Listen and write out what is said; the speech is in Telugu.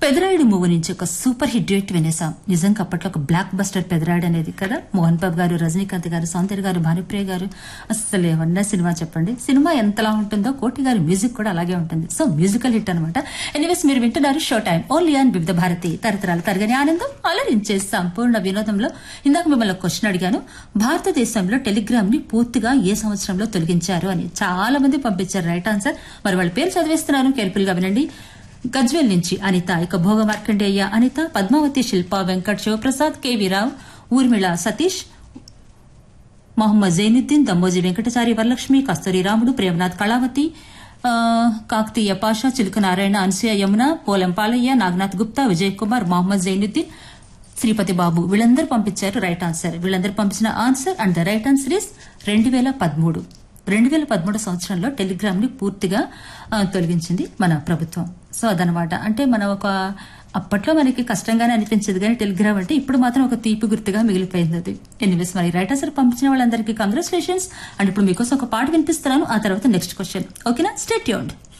పెదరాయుడు మూవీ నుంచి ఒక సూపర్ హిట్ డ్యూట్ వినేసాం నిజంగా అప్పట్లో ఒక బ్లాక్ బస్టర్ పెదరాయుడు అనేది కదా మోహన్ బాబు గారు రజనీకాంత్ గారు సౌందర్య గారు భానుప్రియ గారు అసలు ఏమన్నా సినిమా చెప్పండి సినిమా ఎంతలా ఉంటుందో కోటి గారి మ్యూజిక్ కూడా అలాగే ఉంటుంది సో మ్యూజికల్ హిట్ అనమాట ఎనీవేస్ మీరు వింటున్నారు షో టైం ఓన్లీ ఆన్ వివిధ భారతి తరతరాల తరగని ఆనందం అలరించే సంపూర్ణ వినోదంలో ఇందాక మిమ్మల్ని క్వశ్చన్ అడిగాను భారతదేశంలో టెలిగ్రామ్ ని పూర్తిగా ఏ సంవత్సరంలో తొలగించారు అని చాలా మంది పంపించారు రైట్ ఆన్సర్ మరి వాళ్ళ పేరు చదివేస్తున్నాను కేర్ఫుల్ గా వినండి గజ్వేల్ నుంచి అనిత ఇక భోగ మార్కండేయ అనిత పద్మావతి శిల్ప వెంకట్ శివప్రసాద్ కేవీ రావు ఊర్మిళ సతీష్ మొహమ్మద్ జైనుద్దీన్ దమ్మోజీ వెంకటచారి వరలక్ష్మి కస్తూరి రాముడు ప్రేమనాథ్ కళావతి ఆ, కాకతీయ పాషా చిలుక నారాయణ అనసూయ యమున పోలం పాలయ్య నాగనాథ్ గుప్తా విజయ్ కుమార్ మొహమ్మద్ జైనుద్దీన్ శ్రీపతి బాబు వీళ్ళందరూ పంపించారు రైట్ ఆన్సర్ వీళ్ళందరూ పంపించిన answer and the right answer is రెండు వేల పదమూడు రెండు వేల పదమూడు సంవత్సరంలో టెలిగ్రామ్ ని పూర్తిగా ఆ, తొలగించింది మన ప్రభుత్వం సో అదనమాట అంటే మనం ఒక అప్పట్లో మనకి కష్టంగానే అనిపించేది కానీ టెలిగ్రామ్ అంటే ఇప్పుడు మాత్రం ఒక తీపి గుర్తుగా మిగిలిపోయింది అది ఎనీవేస్ మరి రైట్ ఆన్సర్ పంపించిన వాళ్ళందరికీ కంగ్రాచులేషన్స్ అండ్ ఇప్పుడు మీకోసం ఒక పాట వినిపిస్తున్నాను ఆ తర్వాత నెక్స్ట్ క్వశ్చన్ ఓకేనా స్టేట్ యూన్డ్